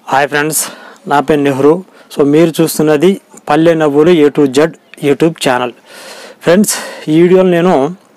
hi friends నా పేరు Nehru so మీరు చూస్తున్నది పల్లె నవ్వులు A to Z YouTube channel friends ఈ వీడియోలో నేను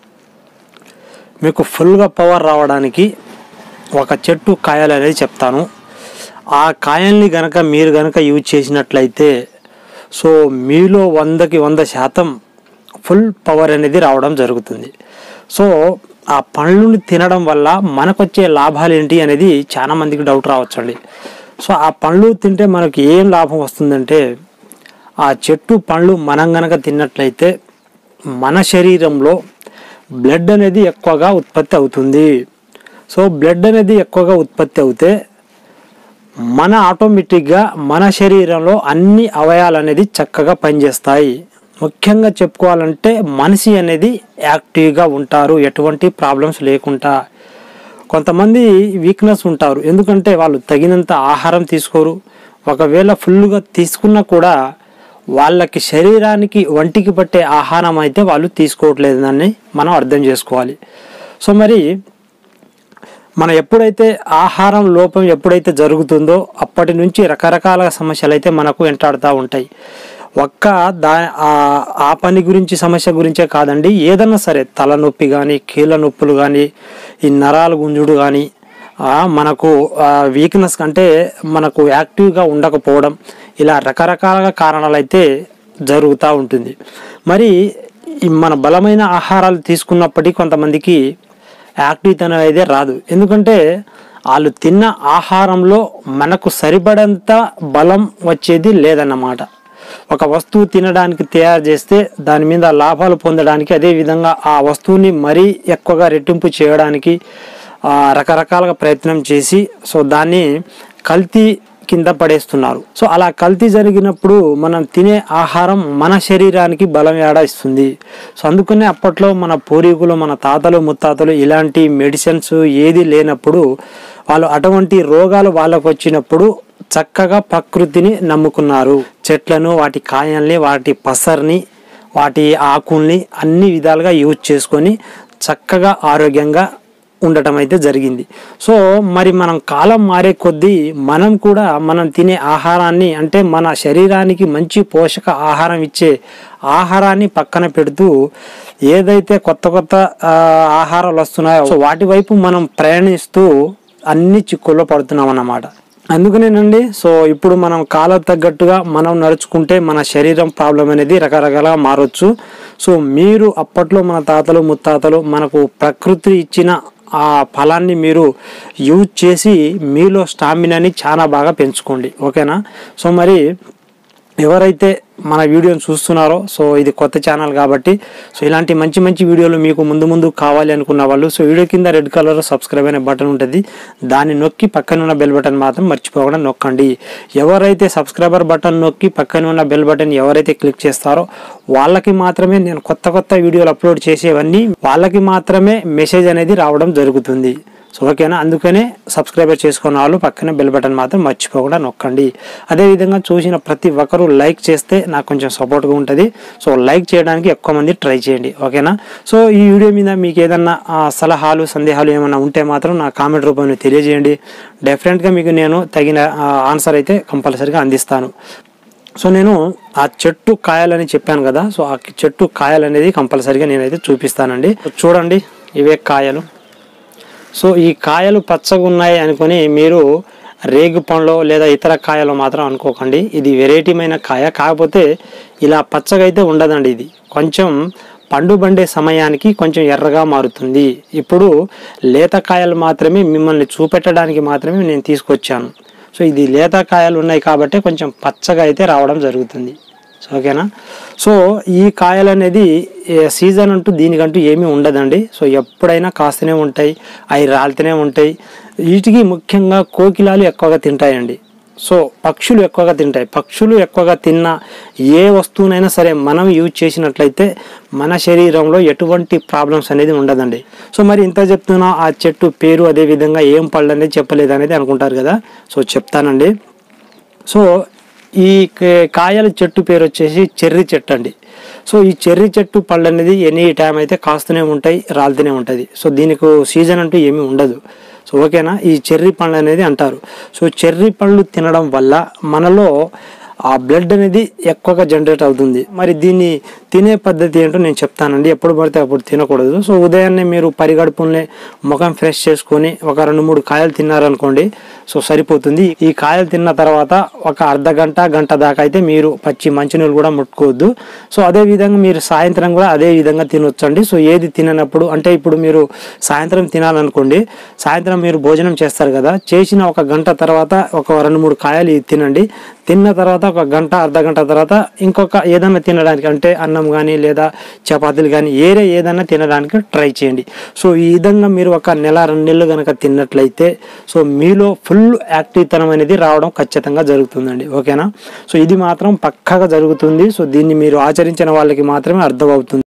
మీకు ఫుల్గా పవర్ రావడానికి ఒక చెట్టు కాయలు అనేది చెప్తాను ఆ కాయల్ని గనక మీరు గనక యూజ్ చేసినట్లయితే సో మీలో వందకి వంద శాతం ఫుల్ పవర్ అనేది రావడం జరుగుతుంది సో ఆ పండ్లని తినడం వల్ల మనకొచ్చే లాభాలు ఏంటి అనేది చాలా మందికి డౌట్ రావచ్చండి సో ఆ పండ్లు తింటే మనకి ఏం లాభం వస్తుందంటే ఆ చెట్టు పండ్లు మనం గనక తిన్నట్లయితే మన శరీరంలో బ్లడ్ అనేది ఎక్కువగా ఉత్పత్తి అవుతుంది సో బ్లడ్ అనేది ఎక్కువగా ఉత్పత్తి అవుతే మన ఆటోమేటిక్గా మన శరీరంలో అన్ని అవయాలు అనేది చక్కగా పనిచేస్తాయి ముఖ్యంగా చెప్పుకోవాలంటే మనిషి అనేది యాక్టివ్గా ఉంటారు ఎటువంటి ప్రాబ్లమ్స్ లేకుండా కొంతమంది వీక్నెస్ ఉంటారు ఎందుకంటే వాళ్ళు తగినంత ఆహారం తీసుకోరు ఒకవేళ ఫుల్గా తీసుకున్నా కూడా వాళ్ళకి శరీరానికి వంటికి పట్టే ఆహారం అయితే వాళ్ళు తీసుకోవట్లేదని మనం అర్థం చేసుకోవాలి సో మరి మనం ఎప్పుడైతే ఆహారం లోపం ఎప్పుడైతే జరుగుతుందో అప్పటి నుంచి రకరకాల సమస్యలు అయితే మనకు వెంటాడుతూ ఉంటాయి ఒక్క దా ఆ- ఆ పని గురించి సమస్య గురించే కాదండి ఏదన్నా సరే తలనొప్పి కానీ కీళ్ళ నొప్పులు కానీ ఈ నరాల గుంజుడు కానీ మనకు వీక్నెస్ కంటే మనకు యాక్టివ్గా ఉండకపోవడం ఇలా రకరకాల కారణాలు అయితే జరుగుతూ ఉంటుంది మరి ఈ మన బలమైన ఆహారాలు తీసుకున్నప్పటికీ కొంతమందికి యాక్టివ్ అనేది రాదు ఎందుకంటే వాళ్ళు తిన్న ఆహారంలో మనకు సరిపడంత బలం వచ్చేది లేదన్నమాట ఒక వస్తువు తినడానికి తయారు చేస్తే దాని మీద లాభాలు పొందడానికి అదే విధంగా ఆ వస్తువుని మరీ ఎక్కువగా రెట్టింపు చేయడానికి ఆ, రకరకాలుగా ప్రయత్నం చేసి సో దాన్ని కల్తీ కింద పడేస్తున్నారు సో అలా కల్తీ జరిగినప్పుడు మనం తినే ఆహారం మన శరీరానికి బలం ఏడా ఇస్తుంది సో అందుకనే అప్పట్లో మన పూర్వీకులు మన తాతలు ముత్తాతలు ఇలాంటి మెడిసిన్స్ ఏది లేనప్పుడు వాళ్ళు అటువంటి రోగాలు వాళ్ళకు వచ్చినప్పుడు చక్కగా ప్రకృతిని నమ్ముకున్నారు చెట్లను వాటి కాయల్ని వాటి పసర్ని వాటి ఆకుల్ని అన్ని విధాలుగా యూజ్ చేసుకొని చక్కగా ఆరోగ్యంగా ఉండటం అయితే జరిగింది సో మరి మనం కాలం మారే కొద్దీ మనం కూడా మనం తినే ఆహారాన్ని అంటే మన శరీరానికి మంచి పోషక ఆహారం ఇచ్చే ఆహారాన్ని పక్కన పెడుతూ ఏదైతే కొత్త కొత్త ఆ, ఆహారాలు వస్తున్నాయో సో వాటి వైపు మనం ప్రయాణిస్తూ అన్ని చిక్కుల్లో పడుతున్నాం అన్నమాట అందుకనేనండి సో ఇప్పుడు మనం కాలం తగ్గట్టుగా మనం నడుచుకుంటే మన శరీరం ప్రాబ్లం అనేది రకరకాలుగా మారొచ్చు సో మీరు అప్పట్లో మన తాతలు ముత్తాతలు మనకు ప్రకృతి ఇచ్చిన ఆ ఫలాన్ని మీరు యూజ్ చేసి మీలో స్టామినాని చాలా బాగా పెంచుకోండి ఓకేనా సో మరి ఎవరైతే మన వీడియోని చూస్తున్నారో సో ఇది కొత్త ఛానల్ కాబట్టి సో ఇలాంటి మంచి మంచి వీడియోలు మీకు ముందు ముందు కావాలి అనుకున్న వాళ్ళు సో వీడియో కింద రెడ్ కలర్ సబ్స్క్రైబ్ అనే బటన్ ఉంటుంది దాన్ని నొక్కి పక్కన ఉన్న బెల్ బటన్ మాత్రం మర్చిపోకుండా నొక్కండి ఎవరైతే సబ్స్క్రైబర్ బటన్ నొక్కి పక్కన ఉన్న బెల్ బటన్ ఎవరైతే క్లిక్ చేస్తారో వాళ్ళకి మాత్రమే నేను కొత్త కొత్త వీడియోలు అప్లోడ్ చేసేవన్నీ వాళ్ళకి మాత్రమే మెసేజ్ అనేది రావడం జరుగుతుంది సో ఓకేనా అందుకనే సబ్స్క్రైబర్ చేసుకున్న వాళ్ళు పక్కనే బెల్ బటన్ మాత్రం మర్చిపోకుండా నొక్కండి అదేవిధంగా చూసిన ప్రతి ఒక్కరూ లైక్ చేస్తే నాకు కొంచెం సపోర్ట్గా ఉంటుంది సో లైక్ చేయడానికి ఎక్కువ మంది ట్రై చేయండి ఓకేనా సో ఈ వీడియో మీద మీకు ఏదన్నా ఆ, సలహాలు సందేహాలు ఏమైనా ఉంటే మాత్రం నా కామెంట్ రూపంలో తెలియజేయండి డెఫినెట్గా మీకు నేను తగిన ఆన్సర్ అయితే కంపల్సరీగా అందిస్తాను సో నేను ఆ చెట్టు కాయాలని చెప్పాను కదా సో ఆ చెట్టు కాయలు అనేది కంపల్సరీగా నేనైతే చూపిస్తానండి చూడండి ఇవే కాయలు సో ఈ కాయలు పచ్చగా ఉన్నాయి అనుకొని మీరు రేగు పండ్లు లేదా ఇతర కాయలు మాత్రం అనుకోకండి ఇది వెరైటీమైన కాయ కాకపోతే ఇలా పచ్చగా అయితే ఉండదండి ఇది కొంచెం పండు బండే సమయానికి కొంచెం ఎర్రగా మారుతుంది ఇప్పుడు లేత కాయలు మాత్రమే మిమ్మల్ని చూపెట్టడానికి మాత్రమే నేను తీసుకొచ్చాను సో ఇది లేత కాయలు ఉన్నాయి కాబట్టి కొంచెం పచ్చగా అయితే రావడం జరుగుతుంది సో ఓకేనా సో ఈ కాయలు అనేది ఏ సీజన్ అంటూ దీనికంటూ ఏమీ ఉండదండి సో ఎప్పుడైనా కాస్తూనే ఉంటాయి అవి రాలుతూనే ఉంటాయి వీటికి ముఖ్యంగా కోకిలాలు ఎక్కువగా తింటాయండి సో పక్షులు ఎక్కువగా తింటాయి పక్షులు ఎక్కువగా తిన్న ఏ వస్తువునైనా సరే మనం యూజ్ చేసినట్లయితే మన శరీరంలో ఎటువంటి ప్రాబ్లమ్స్ అనేది ఉండదండి సో మరి ఇంత చెప్తున్నా ఆ చెట్టు పేరు అదే విధంగా ఏం పళ్ళు అనేది చెప్పలేదు అనేది అనుకుంటారు కదా సో చెప్తానండి సో ఈ క- కాయల చెట్టు పేరు వచ్చేసి చెర్రీ చెట్టు అండి సో ఈ చెర్రీ చెట్టు పళ్ళు అనేది ఎనీ టైం అయితే కాస్తూనే ఉంటాయి రాలుతూనే ఉంటుంది సో దీనికి సీజన్ అంటూ ఏమీ ఉండదు సో ఓకేనా ఈ చెర్రీ పండ్లు అనేది అంటారు సో చెర్రీ పళ్ళు తినడం వల్ల మనలో ఆ బ్లడ్ అనేది ఎక్కువగా జనరేట్ అవుతుంది మరి దీన్ని తినే పద్ధతి ఏంటో నేను చెప్తానండి ఎప్పుడు పడితే అప్పుడు తినకూడదు సో ఉదయాన్నే మీరు పరిగడుపుల్నే ముఖం ఫ్రెష్ చేసుకొని ఒక రెండు మూడు కాయలు తిన్నారనుకోండి సో సరిపోతుంది ఈ కాయలు తిన్న తర్వాత ఒక అర్ధ గంట గంట దాకా అయితే మీరు పచ్చి మంచినీళ్ళు కూడా ముట్టుకోవద్దు సో అదే విధంగా మీరు సాయంత్రం కూడా అదే విధంగా తినొచ్చండి సో ఏది తిననప్పుడు అంటే ఇప్పుడు మీరు సాయంత్రం తినాలనుకోండి సాయంత్రం మీరు భోజనం చేస్తారు కదా చేసిన ఒక గంట తర్వాత ఒక రెండు మూడు కాయలు ఇది తినండి తిన్న తర్వాత ఒక గంట అర్ధ గంట తర్వాత ఇంకొక ఏదైనా తినడానికి అంటే అన్నం కానీ లేదా చపాతీలు కానీ ఏరే ఏదైనా తినడానికి ట్రై చేయండి సో ఈ విధంగా మీరు ఒక నెల రెండు నెలలు కనుక తిన్నట్లయితే సో మీలో ఫుల్ యాక్టివ్ తనం అనేది రావడం ఖచ్చితంగా జరుగుతుందండి ఓకేనా సో ఇది మాత్రం పక్కాగా జరుగుతుంది సో దీన్ని మీరు ఆచరించిన వాళ్ళకి మాత్రమే అర్థమవుతుంది